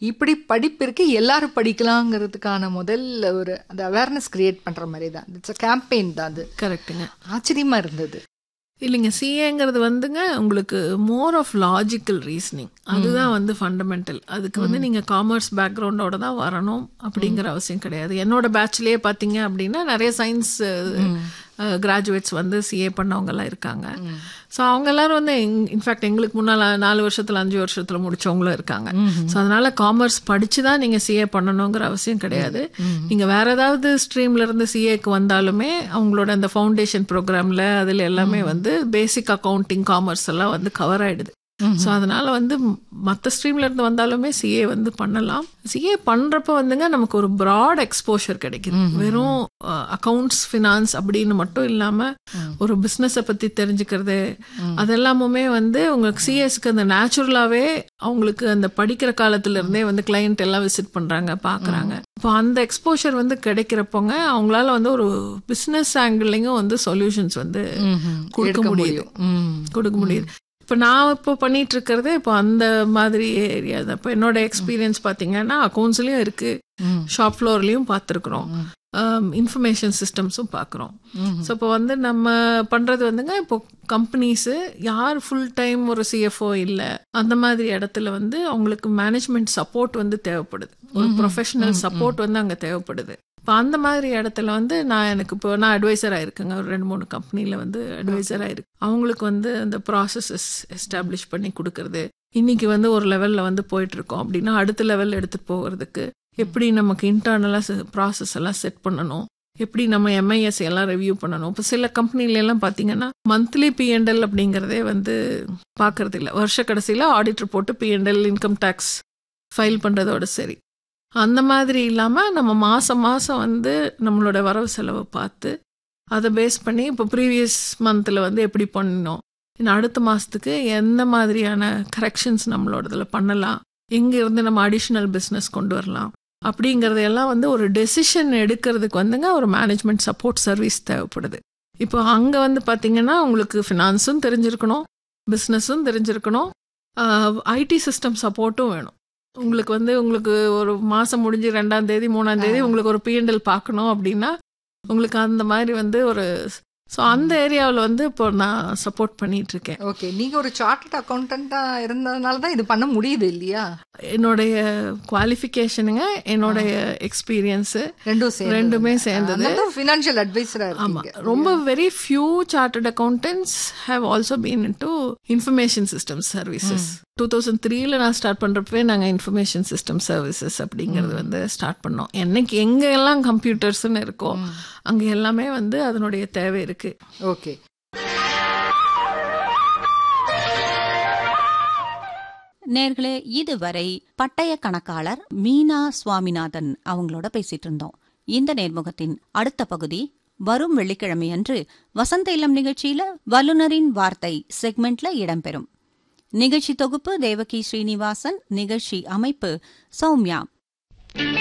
இப்படி படிப்பு இருக்கு எல்லாரும் படிக்கலாங்கிறதுக்கான முதல் ஒரு அந்த அவேர்னஸ் கிரியேட் பண்ற மாதிரி தான் இட்ஸ் கேம்பெயின் தான் அது கரெக்டுங்க ஆச்சரியமா இருந்தது இல்லைங்க சிஏங்கிறது வந்துங்க உங்களுக்கு மோர் ஆஃப் லாஜிக்கல் ரீசனிங் அதுதான் வந்து ஃபண்டமெண்டல் அதுக்கு வந்து நீங்கள் காமர்ஸ் பேக்ரவுண்டோட தான் வரணும் அப்படிங்கிற அவசியம் கிடையாது என்னோட பேட்ச்லேயே பார்த்தீங்க அப்படின்னா நிறைய சயின்ஸ் கிராஜுவேட்ஸ் வந்து சிஏ பண்ணவங்கெல்லாம் இருக்காங்க ஸோ அவங்க எல்லாரும் வந்து இன்ஃபேக்ட் எங்களுக்கு முன்னால் நாலு வருஷத்தில் அஞ்சு வருஷத்தில் முடிச்சவங்களும் இருக்காங்க ஸோ அதனால காமர்ஸ் படிச்சு தான் நீங்கள் சிஏ பண்ணணுங்கிற அவசியம் கிடையாது நீங்கள் வேற ஏதாவது ஸ்ட்ரீம்ல இருந்து சிஏக்கு வந்தாலுமே அவங்களோட அந்த ஃபவுண்டேஷன் ப்ரோக்ராமில் அதில் எல்லாமே வந்து பேசிக் அக்கௌண்டிங் காமர்ஸ் எல்லாம் வந்து கவர் ஆயிடுது ஸோ அதனால வந்து மற்ற ஸ்ட்ரீம்ல இருந்து வந்தாலுமே சிஏ வந்து பண்ணலாம் சிஏ பண்றப்ப வந்துங்க நமக்கு ஒரு ப்ராட் எக்ஸ்போஷர் கிடைக்குது வெறும் அக்கவுண்ட்ஸ் ஃபினான்ஸ் அப்படின்னு மட்டும் இல்லாம ஒரு பிஸ்னஸை பத்தி தெரிஞ்சுக்கிறது அதெல்லாமுமே வந்து உங்களுக்கு சிஎஸ்க்கு அந்த நேச்சுரலாவே அவங்களுக்கு அந்த படிக்கிற காலத்துல இருந்தே வந்து கிளையண்ட் எல்லாம் விசிட் பண்றாங்க பாக்குறாங்க இப்போ அந்த எக்ஸ்போஷர் வந்து கிடைக்கிறப்போங்க அவங்களால வந்து ஒரு பிஸ்னஸ் ஆங்கிள்லையும் வந்து சொல்யூஷன்ஸ் வந்து கொடுக்க முடியுது கொடுக்க முடியுது இப்போ நான் இப்போ பண்ணிட்டு இருக்கிறது இப்போ அந்த மாதிரி ஏரியா தான் இப்போ என்னோட எக்ஸ்பீரியன்ஸ் பார்த்தீங்கன்னா அக்கௌண்ட்ஸ்லயும் இருக்கு ஷாப் ஃப்ளோர்லயும் பார்த்துருக்குறோம் இன்ஃபர்மேஷன் சிஸ்டம்ஸும் பார்க்குறோம் ஸோ இப்போ வந்து நம்ம பண்ணுறது வந்துங்க இப்போ கம்பெனிஸு யார் ஃபுல் டைம் ஒரு சிஎஃப்ஓ இல்லை அந்த மாதிரி இடத்துல வந்து அவங்களுக்கு மேனேஜ்மெண்ட் சப்போர்ட் வந்து தேவைப்படுது ஒரு ப்ரொஃபஷனல் சப்போர்ட் வந்து அங்கே தேவைப்படுது இப்போ அந்த மாதிரி இடத்துல வந்து நான் எனக்கு இப்போ நான் அட்வைசராக இருக்கேங்க ஒரு ரெண்டு மூணு கம்பெனியில் வந்து அட்வைசராக இருக்கு அவங்களுக்கு வந்து அந்த ப்ராசஸஸ் எஸ்டாப்ளிஷ் பண்ணி கொடுக்கறது இன்னைக்கு வந்து ஒரு லெவலில் வந்து போயிட்டு இருக்கோம் அப்படின்னா அடுத்த லெவலில் எடுத்துகிட்டு போகிறதுக்கு எப்படி நமக்கு இன்டர்னலாக ப்ராசஸ் எல்லாம் செட் பண்ணணும் எப்படி நம்ம எம்ஐஎஸ் எல்லாம் ரிவ்யூ பண்ணணும் இப்போ சில கம்பெனில எல்லாம் பார்த்தீங்கன்னா மந்த்லி பிஎன்எல் அப்படிங்கிறதே வந்து பார்க்கறது இல்லை வருஷ கடைசியில் ஆடிட்டர் போட்டு பிஎன்எல் இன்கம் டேக்ஸ் ஃபைல் பண்ணுறதோட சரி அந்த மாதிரி இல்லாமல் நம்ம மாதம் மாதம் வந்து நம்மளோட வரவு செலவை பார்த்து அதை பேஸ் பண்ணி இப்போ ப்ரீவியஸ் மந்தில் வந்து எப்படி பண்ணணும் இன்னும் அடுத்த மாதத்துக்கு எந்த மாதிரியான கரெக்ஷன்ஸ் நம்மளோட இதில் பண்ணலாம் எங்கே இருந்து நம்ம அடிஷ்னல் பிஸ்னஸ் கொண்டு வரலாம் அப்படிங்கிறதையெல்லாம் வந்து ஒரு டெசிஷன் எடுக்கிறதுக்கு வந்துங்க ஒரு மேனேஜ்மெண்ட் சப்போர்ட் சர்வீஸ் தேவைப்படுது இப்போ அங்கே வந்து பார்த்தீங்கன்னா உங்களுக்கு ஃபினான்ஸும் தெரிஞ்சிருக்கணும் பிஸ்னஸும் தெரிஞ்சிருக்கணும் ஐடி சிஸ்டம் சப்போர்ட்டும் வேணும் உங்களுக்கு வந்து உங்களுக்கு ஒரு மாசம் முடிஞ்சு ரெண்டாம் தேதி மூணாம் தேதி உங்களுக்கு ஒரு பிஎன்எல் பார்க்கணும் அப்படின்னா உங்களுக்கு அந்த மாதிரி வந்து ஒரு ஸோ அந்த ஏரியாவில் வந்து இப்போ நான் சப்போர்ட் பண்ணிட்டு இருக்கேன் ஓகே நீங்க ஒரு சார்ட்டர்ட் அக்கௌண்டண்டா இருந்ததுனால தான் இது பண்ண முடியுது இல்லையா என்னுடைய குவாலிஃபிகேஷனுங்க என்னுடைய எக்ஸ்பீரியன்ஸ் ரெண்டும் சேர்ந்து ரெண்டுமே சேர்ந்தது ஃபினான்ஷியல் அட்வைசரா ஆமா இருக்கீங்க ரொம்ப very few chartered accountants have also been into information system services two thousand த்ரீல நான் ஸ்டார்ட் பண்றப்பவே நாங்க இன்ஃபர்மேஷன் சிஸ்டம் சர்வீசஸ் அப்படிங்கிறது வந்து ஸ்டார்ட் பண்ணோம் என்னைக்கு எங்க எல்லாம் கம்ப்யூட்டர்ஸ்னு இருக்கோ அங்க எல்லாமே வந்து அதனுடைய தேவை இருக்கு ஓகே நேர்களே இதுவரை பட்டய கணக்காளர் மீனா சுவாமிநாதன் அவங்களோட பேசிட்டு இருந்தோம் இந்த நேர்முகத்தின் அடுத்த பகுதி வரும் வெள்ளிக்கிழமை அன்று வசந்த இல்லம் நிகழ்ச்சியில வல்லுனரின் வார்த்தை செக்மெண்ட்ல இடம்பெறும் நிகழ்ச்சி தொகுப்பு தேவகி ஸ்ரீனிவாசன் நிகழ்ச்சி அமைப்பு சௌமியா